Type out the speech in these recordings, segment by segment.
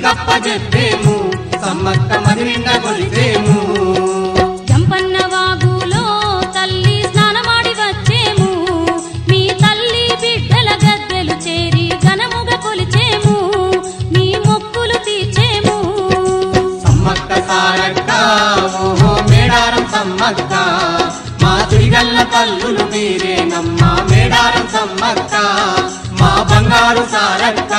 నీకప్ప చెప్పేము సమ్మక్క మది నిండా కొలిసేము జంపన్న వాగులో తల్లి స్నానమాడి వచ్చేము మీ తల్లి బిడ్డల గద్దెలు చేరి ఘనముగా కొలిచేము మీ మొక్కులు తీర్చేము సమ్మక్క సారక్క ఓహో మేడారం సమ్మక్క మా తిరిగల్ల తల్లులు మీరేనమ్మా మేడారం సమ్మక్క మా బంగారు సారక్క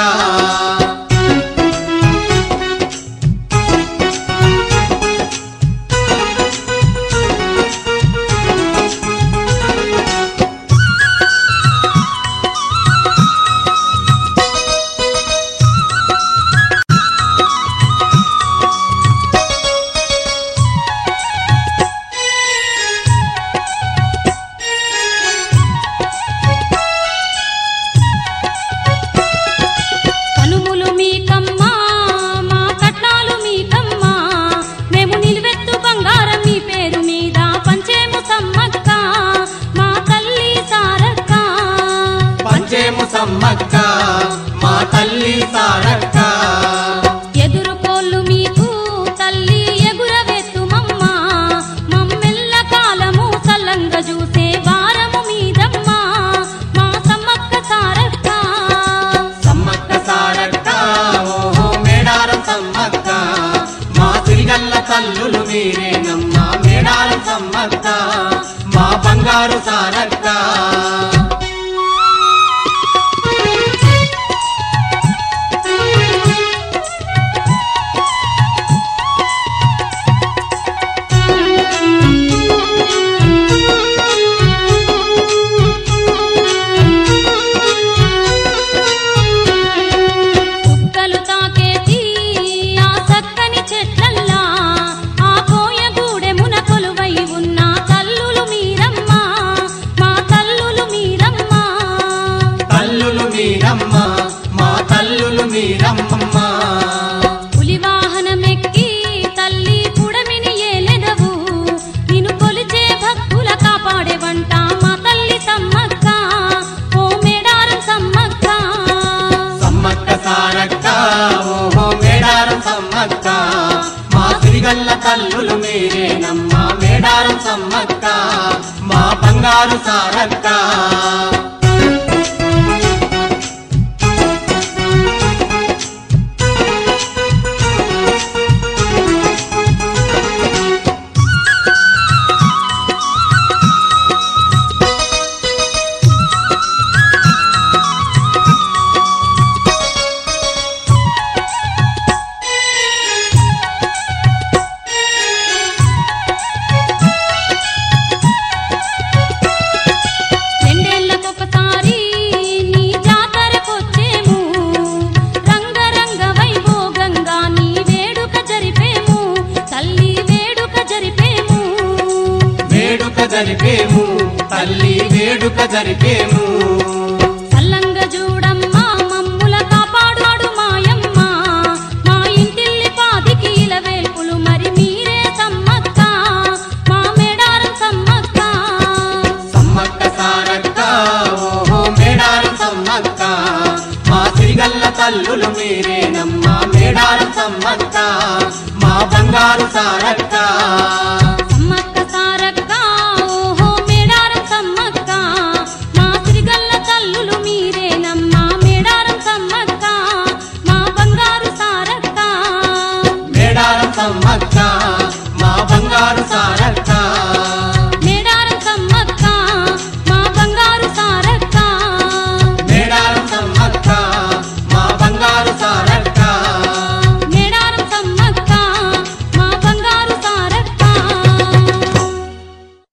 కనుములు మీకమ్మా మా కట్నాలు మీకమ్మా మేము నిలువెత్తు బంగారం మీ పేరు మీద పంచేము సమ్మక్క మా తల్లి సారక్క పంచేము సమ్మక్క మా తల్లి సారక్క ఎదురు కోళ్ళు మీకు తల్లి ఎగురవెత్తుమమ్మా మమ్మెల్ల కాలము సల్లంగా చూసే వారము మీదమ్మా మా సమ్మక్క సారక్క సమ్మక్క సారక్క ఓహో మేడారం సమ్మక్క మా తిరిగల్ల తల్లులు మీరేనమ్మా మేడారం సమ్మక్క మా బంగారు సారక్క కుక్కలు తాకేటి ఆ చక్కని చెట్లల్లా ఆ కోయ గూడెమున కొలువై ఉన్న తల్లులు మీరమ్మా మా తల్లులు మీరమ్మా తల్లులు మీరమ్మ మా తల్లులు మీరమ్మ పులి వాహనమెక్కి తల్లి పుడమిని ఏలెదవు నిన్ను కొలిచే భక్తుల కాపాడే వంట మా తల్లి సమ్మక్క ఓ మేడారం సమ్మక్క సమ్మక్క సారక్క ఓహో మేడారం సమ్మక్క మా తిరిగల్ల తల్లులు మీరేనమ్మా మేడారం సమ్మక్క మా బంగారు సారక్క రెండేళ్లకొకసారి నీ జాతరకొచ్చేము రంగరంగ వైభోగంగా నీ వేడుక జరిపేము తల్లి వేడుక జరిపేము వేడుక జరిపేము తల్లి వేడుక జరిపేము సల్లంగ చూడమ్మా మమ్ముల కాపాడు మాయమ్మ మా ఇంటిల్లి పాదికి ఇలవేల్పులు మరి మీరే సమ్మక్క మా మేడారం సమ్మక్క సమ్మక్క సారక్క ఓహో మేడారం సమ్మక్క మా తిరిగల్ల తల్లులు మీరేనమ్మా మేడారం సమ్మక్క మా బంగారు సారక్క